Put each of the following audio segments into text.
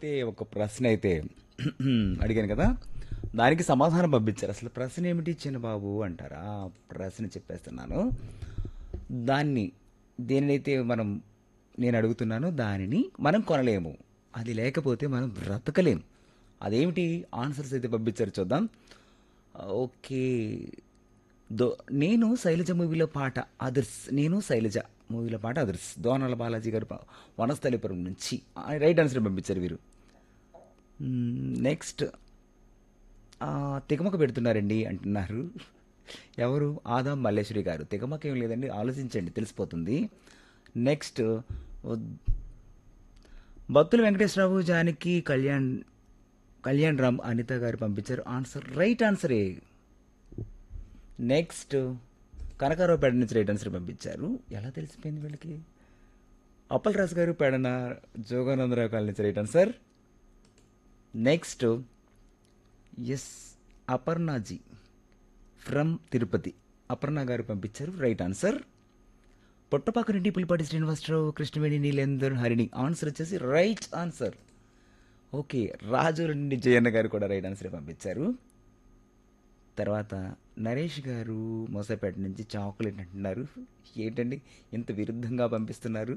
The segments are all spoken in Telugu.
అయితే ఒక ప్రశ్న అయితే అడిగాను కదా దానికి సమాధానం పంపించారు అసలు ప్రశ్న ఏమిటి చిన్న బాబు అంటారా ఆ ప్రశ్న చెప్పేస్తున్నాను దాన్ని దేనినైతే మనం నేను అడుగుతున్నానో దానిని మనం కొనలేము అది లేకపోతే మనం బ్రతకలేం అదేమిటి ఆన్సర్స్ అయితే పంపించారు చూద్దాం ఓకే దో నేను శైలజ మూవీలో పాట అదర్స్ నేను శైలజ మూవీలో పాట అదర్స్ దోనాల బాలాజీ గారు ప- వనస్థలిపురం నుంచి ఆ, రైట్ ఆన్సర్ పంపించారు వీరు మ్మ్, నెక్స్ట్ ఆ, తికమక పెడుతున్నారండి అంటున్నారు ఎవరు ఆదాం మల్లేశ్వరి గారు తికమక ఏం లేదండి ఆలోచించండి తెలిసిపోతుంది నెక్స్ట్ ఉద్- బత్తుల వెంకటేశ్వరరావు జానకి కళ్యాణ్ కళ్యాణ్ రామ్ అనిత గారు పంపించారు ఆన్సర్ రైట్ ఆన్సరే నెక్స్ట్ కనకారావుపేట నుంచి రైట్ ఆన్సర్ పంపించారు ఎలా తెలిసిపోయింది వీళ్ళకి అప్పల్ రాజు గారు పేడన జోగానందరావు కాలనీ నుంచి right answer next yes Aparnaji from Tirupati Aparna గారు పంపించారు రైట్ ఆన్సర్ పొట్టపాక నుండి పులిపాటి శ్రీనివాసరావు కృష్ణవేణి నీలేందర్ హరిణి ఆన్సర్ వచ్చేసి రైట్ ఆన్సర్ ఓకే రాజు నుండి జయన్న గారు కూడా రైట్ ఆన్సర్ పంపించారు తర్వాత నరేష్ గారు మోసపేట నుంచి చాక్లెట్ అంటున్నారు ఏంటండి ఇంత విరుద్ధంగా పంపిస్తున్నారు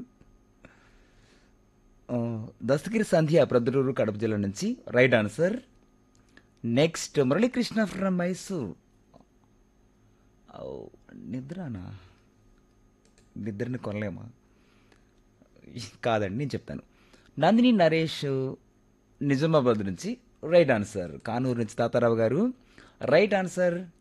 ఆ, దస్తగిరి సంధ్య ప్రొద్దుటూరు కడప జిల్లా నుంచి right answer next Muralikrishna from Mysore ఔ, నిద్రనా నిద్రని కొనలేమా కాదండి నేను చెప్తాను నందిని నరేష్ నిజామాబాద్ నుంచి రైట్ ఆన్సర్ కానూరు నుంచి తాతారావు గారు రైట్ ఆన్సర్